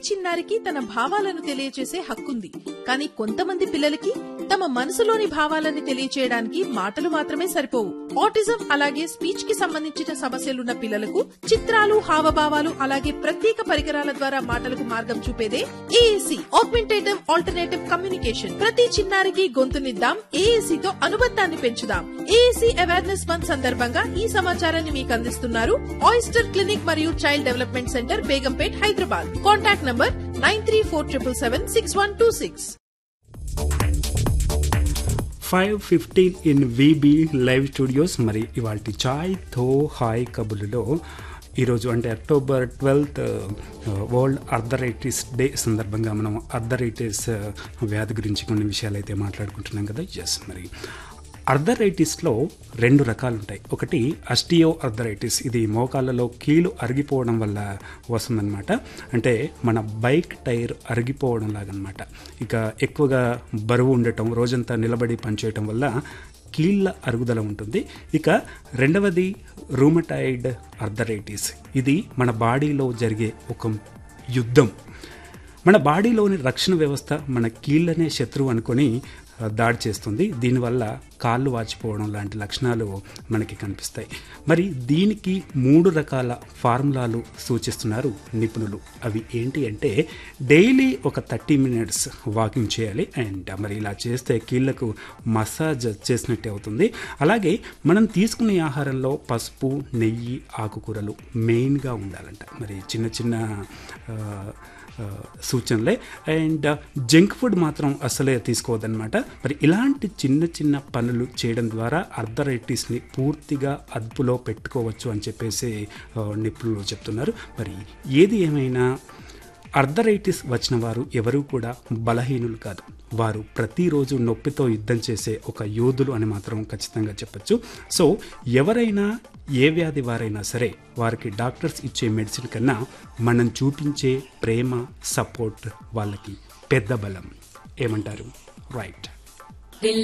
చిన్నారికి తన భావాలను తెలియచేసే హక్కుంది కానీ కొంతమంది పిల్లలకి తమ మనసులోని భావాలని తెలియచేయడానికి మాటలు మాత్రమే సరిపోవు ఆటిజం అలాగే స్పీచ్ కి సంబంధించిన సమస్యలున్న పిల్లలకు చిత్రాలు హావభావాలు అలాగే ప్రత్యేక పరికరాల ద్వారా మాటలకు మార్గం చూపేదే ఏఏసి ఆగ్మెంటేటివ్ ఆల్టర్నేటివ్ కమ్యూనికేషన్ ప్రతి చిన్నారికి గొంతునిద్దాం ఏఏసి తో అనుబంధాన్ని పెంచుదాం ఏఏసి అవేర్నెస్ మంత్ సందర్భంగా ఈ సమాచారాన్ని మీకు అందిస్తున్నారు ఆయిస్టర్ క్లినిక్ మరియు child development centre Begumpet Hyderabad contact number nine three four triple seven six one two six five fifteen in V B live studios మరి ఇవాళ చాయ్ థో హాయ్ కబుర్లో ఈరోజు అంటే October twelfth world arthritis day సందర్భంగా మనం అర్థరైటిస్ వ్యాధి గురించి కొన్ని విషయాలు అయితే మాట్లాడుకుంటున్నాం కదా ఎస్ మరి అర్థరైటిస్లో రెండు రకాలు ఉంటాయి ఒకటి అస్టియో అర్థరైటిస్ ఇది మోకాళ్ళలో కీలు అరిగిపోవడం వల్ల వస్తుందన్నమాట అంటే మన బైక్ టైర్ అరిగిపోవడం లాగనమాట ఇక ఎక్కువగా బరువు ఉండటం రోజంతా నిలబడి పనిచేయటం వల్ల కీళ్ళ అరుగుదల ఉంటుంది ఇక రెండవది రూమటైడ్ అర్థరైటిస్ ఇది మన బాడీలో జరిగే ఒక యుద్ధం మన బాడీలోని రక్షణ వ్యవస్థ మన కీళ్ళనే శత్రువు అనుకొని దాడి చేస్తుంది దీనివల్ల కాళ్ళు వాచిపోవడం లాంటి లక్షణాలు మనకి కనిపిస్తాయి మరి దీనికి మూడు రకాల ఫార్ములాలు సూచిస్తున్నారు నిపుణులు అవి ఏంటి అంటే డైలీ ఒక థర్టీ మినిట్స్ వాకింగ్ చేయాలి అండ్ మరి ఇలా చేస్తే కీళ్ళకు మసాజ్ చేసినట్టే అవుతుంది అలాగే మనం తీసుకునే ఆహారంలో పసుపు నెయ్యి ఆకుకూరలు మెయిన్గా ఉండాలంట మరి చిన్న చిన్న సూచనలే అండ్ జంక్ ఫుడ్ మాత్రం అసలే తీసుకోవద్దనమాట మరి ఇలాంటి చిన్న చిన్న పనులు చేయడం ద్వారా అర్థరైటిస్ని పూర్తిగా అదుపులో పెట్టుకోవచ్చు అని చెప్పేసి నిపుణులు చెప్తున్నారు మరి ఏది ఏమైనా అర్థరైటిస్ వచ్చిన వారు ఎవరూ కూడా బలహీనులు కాదు వారు ప్రతిరోజు నొప్పితో యుద్ధం చేసే ఒక యోధులు అని మాత్రం ఖచ్చితంగా చెప్పచ్చు సో ఎవరైనా ఏ వ్యాధి వారైనా సరే వారికి డాక్టర్స్ ఇచ్చే మెడిసిన్ కన్నా మనం చూపించే ప్రేమ సపోర్ట్ వాళ్ళకి పెద్ద బలం ఏమంటారు రైట్